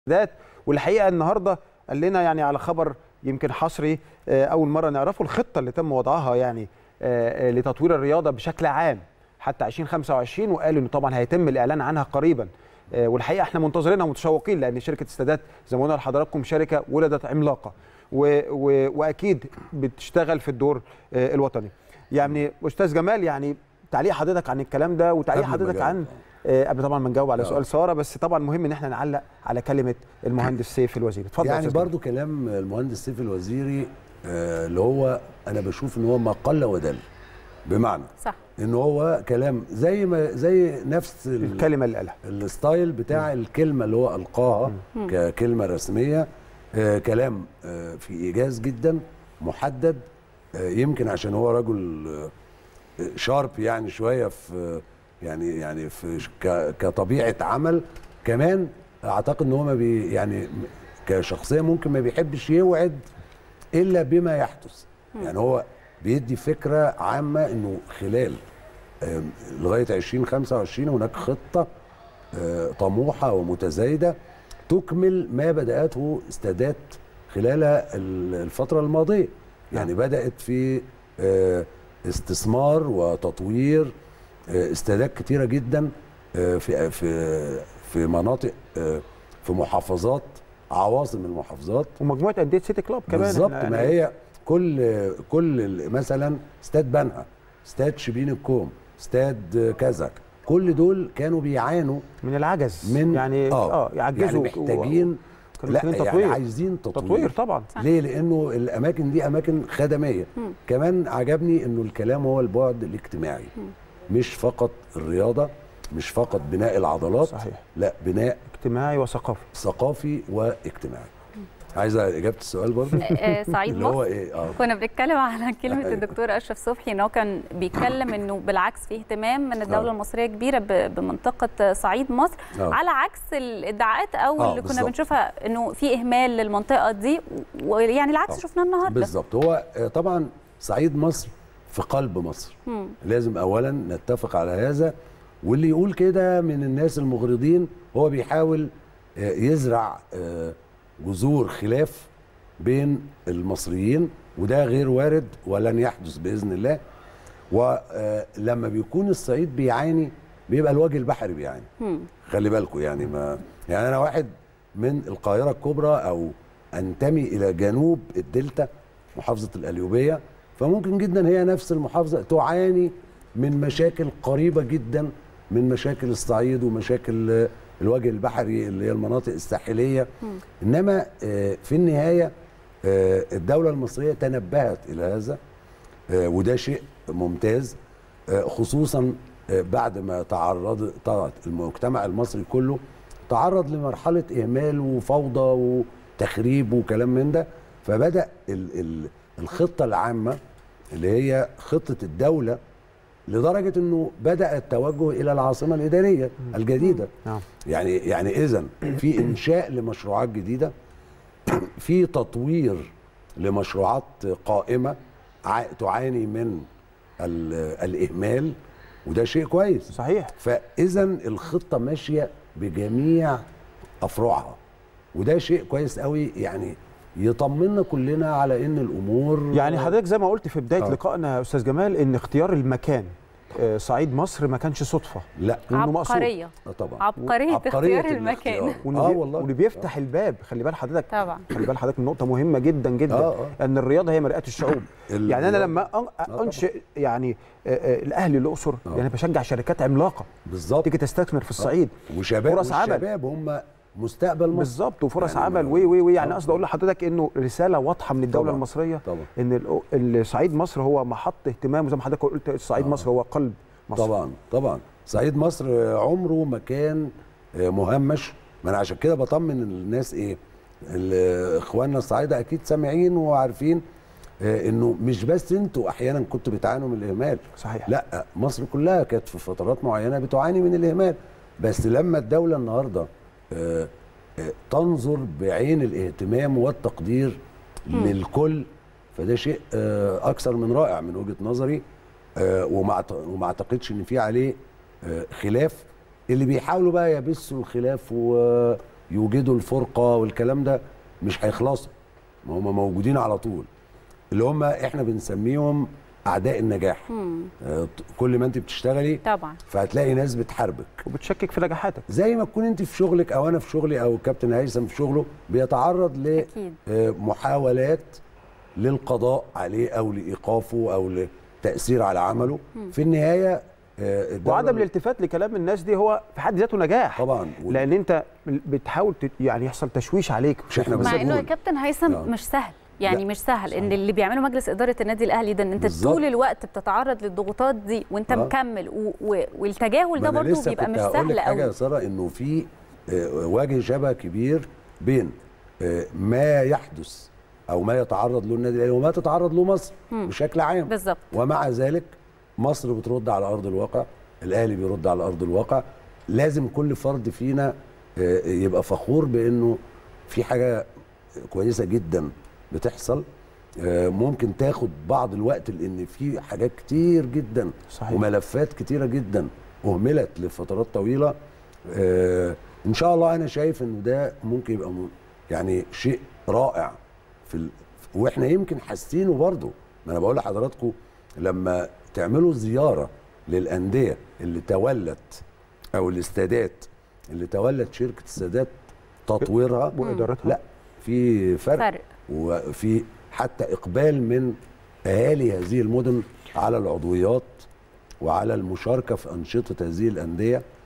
ذات والحقيقه النهارده قال لنا يعني على خبر يمكن حصري آه، اول مره نعرفه الخطه اللي تم وضعها يعني آه، آه، لتطوير الرياضه بشكل عام حتى 2025 وقال انه طبعا هيتم الاعلان عنها قريبا آه، والحقيقه احنا منتظرينها ومتشوقين لان شركه استادات زي ما قلنا لحضراتكم شركه ولدت عملاقه و و واكيد بتشتغل في الدور آه، الوطني يعني استاذ جمال يعني تعليق حضرتك عن الكلام ده وتعليق قبل ما حضرتك أجاوب. عن آه، قبل طبعا ما نجاوب على آه. سؤال ساره بس طبعا مهم ان احنا نعلق على كلمه المهندس سيف الوزير اتفضل يا يعني أستاذ برضو كلام المهندس سيف الوزيري آه، اللي هو انا بشوف ان هو ما قل ودل بمعنى صح ان هو كلام زي ما زي نفس جمال. ال- الكلمه اللي قالها الستايل بتاع الكلمه اللي هو القاها ككلمه رسميه آه، كلام آه، في ايجاز جدا محدد آه، يمكن عشان هو رجل آه، شارب يعني شويه في يعني يعني في ش- ك- كطبيعه عمل كمان اعتقد ان هو ما بي يعني كشخصيه ممكن ما بيحبش يوعد الا بما يحدث يعني هو بيدي فكره عامه انه خلال آم، لغايه 2025 هناك خطه آه، طموحه ومتزايده تكمل ما بداته استادات خلال ال- الفتره الماضيه يعني بدات في آه، استثمار وتطوير آه، استادات كتيره جدا آه، في في في مناطق آه، في محافظات عواصم المحافظات ومجموعه انديه سيتي كلاب كمان بالظبط إحنا ما يعني هي كل كل ال- مثلا استاد بنها استاد شبين الكوم استاد كذا كل دول كانوا بيعانوا من العجز من يعني اه يعجزوا يعني محتاجين كانوا لا محتاجين يعني تطوير. عايزين تطوير, تطوير طبعا ليه لانه الاماكن دي اماكن خدميه كمان عجبني انه الكلام هو البعد الاجتماعي مش فقط الرياضه مش فقط بناء العضلات صحيح. لا بناء اجتماعي وثقافي ثقافي واجتماعي عايزه اجابه السؤال برضه آه، صعيد اللي هو مصر ايه اه كنا بنتكلم على كلمه أيوة. الدكتور اشرف صبحي ان هو كان بيتكلم انه بالعكس في اهتمام من الدوله آه. المصريه كبيره ب- بمنطقه صعيد مصر آه. على عكس الادعاءات او آه، اللي كنا بالظبط. بنشوفها انه في اهمال للمنطقه دي ويعني العكس آه. شفناه النهارده بالظبط هو آه، طبعا صعيد مصر في قلب مصر مم. لازم اولا نتفق على هذا واللي يقول كده من الناس المغرضين هو بيحاول آه، يزرع آه، جذور خلاف بين المصريين وده غير وارد ولن يحدث باذن الله ولما بيكون الصعيد بيعاني بيبقى الوجه البحري بيعاني مم. خلي بالكم يعني ما يعني انا واحد من القاهره الكبرى او انتمي الى جنوب الدلتا محافظه القليوبيه فممكن جدا هي نفس المحافظه تعاني من مشاكل قريبه جدا من مشاكل الصعيد ومشاكل آه، الوجه البحري اللي هي المناطق الساحليه انما آه، في النهايه آه، الدوله المصريه تنبهت الى هذا آه، وده شيء ممتاز آه، خصوصا آه، بعد ما تعرض طلعت المجتمع المصري كله تعرض لمرحله اهمال وفوضى وتخريب وكلام من ده فبدا ال ال الخطه العامه اللي هي خطه الدوله لدرجه انه بدا التوجه الى العاصمه الاداريه الجديده نعم يعني يعني اذا في انشاء لمشروعات جديده في تطوير لمشروعات قائمه ع- تعاني من ال- الاهمال وده شيء كويس صحيح فاذا الخطه ماشيه بجميع افرعها وده شيء كويس قوي يعني يطمنا كلنا على ان الامور يعني حضرتك زي ما قلت في بدايه آه. لقائنا يا استاذ جمال ان اختيار المكان آه، صعيد مصر ما كانش صدفه لا وإنه مقصود. عبقريه آه طبعا عبقريه اختيار المكان الاختيار. وإنه اه بي- والله واللي بيفتح الباب خلي بال حضرتك طبعا خلي بال حضرتك من نقطه مهمه جدا جدا آه، آه. ان الرياضه هي مرآة الشعوب ال- يعني انا الرياضة. لما أن- طبعا. انشئ يعني آه، آه، الاهلي الاقصر آه. يعني بشجع شركات عملاقه بالظبط تيجي تستثمر في الصعيد وشباب فرص عمل. والشباب هم مستقبل مصر بالظبط وفرص يعني عمل ما- وي وي وي يعني آه. قصدي اقول لحضرتك انه رساله واضحه من الدوله طبعاً. المصريه طبعا ان الأو- الصعيد مصر هو محط اهتمام وزي ما حضرتك قلت صعيد آه. مصر هو قلب مصر طبعا طبعا صعيد مصر عمره ما كان مهمش ما انا عشان كده بطمن الناس ايه ال- اخواننا الصعايده اكيد سامعين وعارفين آه، انه مش بس انتوا احيانا كنتوا بتعانوا من الاهمال صحيح لا مصر كلها كانت في فترات معينه بتعاني من الاهمال بس لما الدوله النهارده آه، آه، تنظر بعين الاهتمام والتقدير للكل فده شيء آه، اكثر من رائع من وجهه نظري آه، وما أعت- وما اعتقدش ان في عليه آه، خلاف اللي بيحاولوا بقى يبثوا الخلاف يوجدوا الفرقه والكلام ده مش هيخلصوا ما هم موجودين على طول اللي هم احنا بنسميهم اعداء النجاح آه، كل ما انت بتشتغلي طبعا فهتلاقي ناس بتحاربك وبتشكك في نجاحاتك زي ما تكون انت في شغلك او انا في شغلي او الكابتن هيثم في شغله بيتعرض أكيد. لمحاولات للقضاء عليه او لايقافه او لتاثير على عمله في النهايه آه، الدولة وعدم الالتفات لكلام الناس دي هو في حد ذاته نجاح طبعا و- لان انت بتحاول تت- يعني يحصل تشويش عليك مش احنا بس مع انه يا بنقول. كابتن هيثم آه. مش سهل يعني لا، مش سهل ان اللي بيعمله مجلس اداره النادي الاهلي ده ان انت بالظبط. طول الوقت بتتعرض للضغوطات دي وانت آه. مكمل و... و... والتجاهل ما ده أنا برضه لسه بيبقى كنت مش هقول سهل لك حاجه يا قوي ساره انه في آه، وجه شبه كبير بين آه، ما يحدث او ما يتعرض له النادي الاهلي وما تتعرض له مصر بشكل عام بالظبط ومع ذلك مصر بترد على ارض الواقع الاهلي بيرد على ارض الواقع لازم كل فرد فينا آه، يبقى فخور بانه في حاجه كويسه جدا بتحصل آه، ممكن تاخد بعض الوقت لان في حاجات كتير جدا صحيح. وملفات كتيره جدا اهملت لفترات طويله آه، ان شاء الله انا شايف ان ده ممكن يبقى م- يعني شيء رائع في ال... واحنا يمكن حاسينه برضه ما انا بقول لحضراتكم لما تعملوا زياره للانديه اللي تولت او الاستادات اللي تولت شركه السادات تطويرها وإدارتها. لا في فرق, فرق. وفي حتى اقبال من اهالي هذه المدن على العضويات وعلى المشاركه في انشطه هذه الانديه